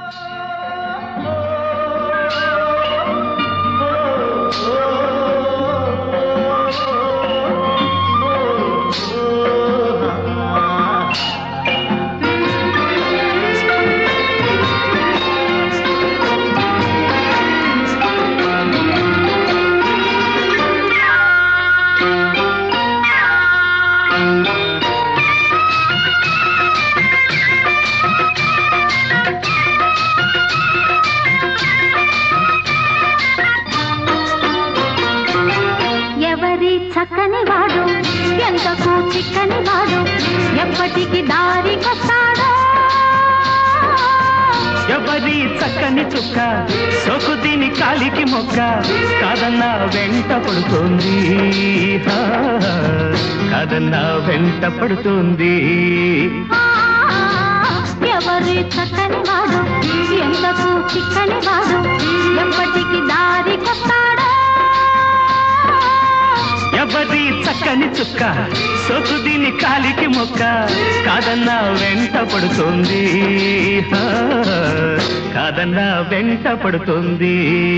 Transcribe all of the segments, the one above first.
ఎవరి చక్కని వాడు ఎంతకు చిక్కని వాడు ఎప్పటికి దారికొస్తాడో ఎవరి చక్కని చుక్క సొకు దీని కాలికి మొక్క కాదన్న వెంట పడుతోంది హా, కాదన్న వెంట పడుతోంది ఆ, ఎవరి చక్కని వాడు ఎంతకు చిక్కని వాడు ఎప్పటికి దారికొస్తాడో ఎవరి చక్కని చుక్క సొకు దీని కాలికి మొక్క కాదన్న వెంట పడుతోంది హా, కాదన్న వెంట పడుతోంది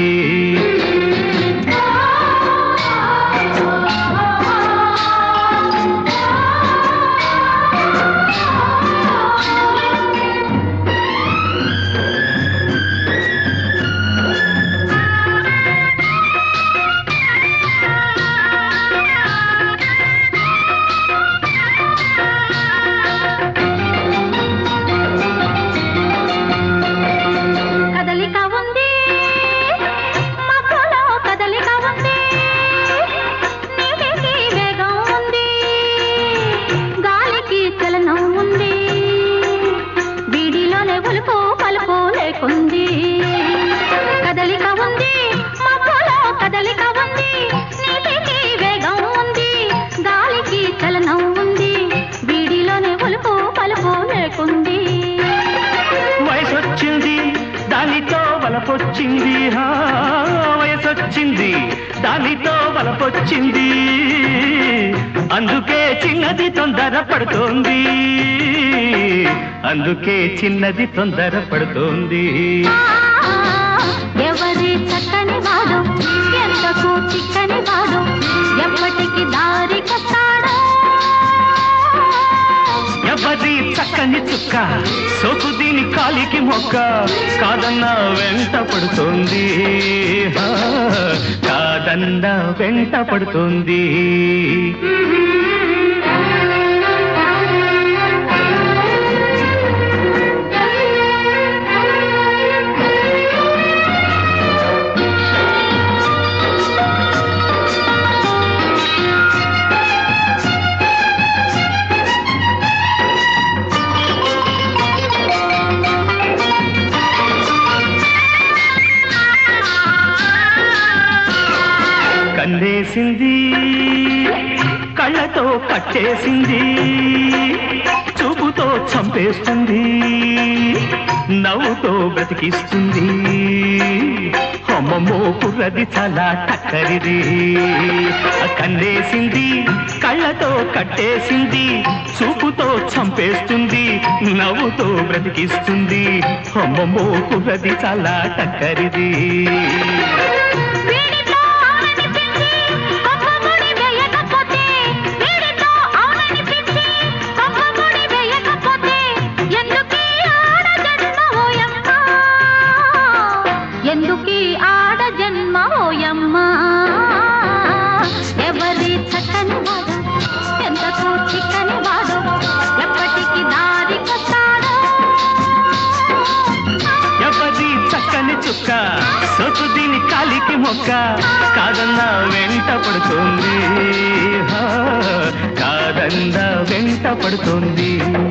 కదలిక ఉంది మబ్బులో కదలిక ఉంది నీటికి వేగం ఉంది గాలికి చలనం ఉంది వీడిలోనే ఉలుపు పలుపు లేకుంది కదలిక ఉంది మబ్బులో కదలిక ఉంది నీటికి వేగం ఉంది గాలికి చలనం ఉంది వీడిలోనే ఉలుపు పలుపు లేకుంది వయసొచ్చింది దానితో వలపొచ్చింది హా, వయసొచ్చింది దానితో వలపొచ్చింది అందుకే చిన్నది తొందర పడుతోంది అందుకే చిన్నది తొందర పడుతోంది ఎవరి చక్కని వాడు ఎంతకు చిక్కని వాడు ఎప్పటికి దారికొస్తాడో ఎవరి చక్కని చుక్క సోకు దీని కాలికి మొక్క కాదన్న వెంట పడుతోంది హా, కాదన్న వెంట పడుతోంది కన్నేసింది కళ్ళతో కట్టేసింది చూపుతో చంపేస్తుంది నవ్వుతో బ్రతికిస్తుంది అమ్మమ్మో కుర్రది చాలా టక్కరిది కన్నేసింది కళ్ళతో కట్టేసింది చూపుతో చంపేస్తుంది నవ్వుతో బ్రతికిస్తుంది అమ్మమ్మో కుర్రది చాలా టక్కరిది వీడితో అవుననిపించి కొమ్మముడి వేయకపోతే వీడితో అవుననిపించి కొమ్మముడి వేయకపోతే ఎందుకీ ఆడ జన్మ ఓయమ్మ ఎందుకీ ఆడ జన్మ ఓయమ్మ ఎవరి చక్కని వాడు ఎంతకు చిక్కని వాడు ఎప్పటికి దారికొస్తాడో ఎవరి చక్కని చుక్క సొత్తు దీని కాలికి మొక్క కాదన్న వెంట పడుతుంది హా, కాదన్న వెంట పడుతుంది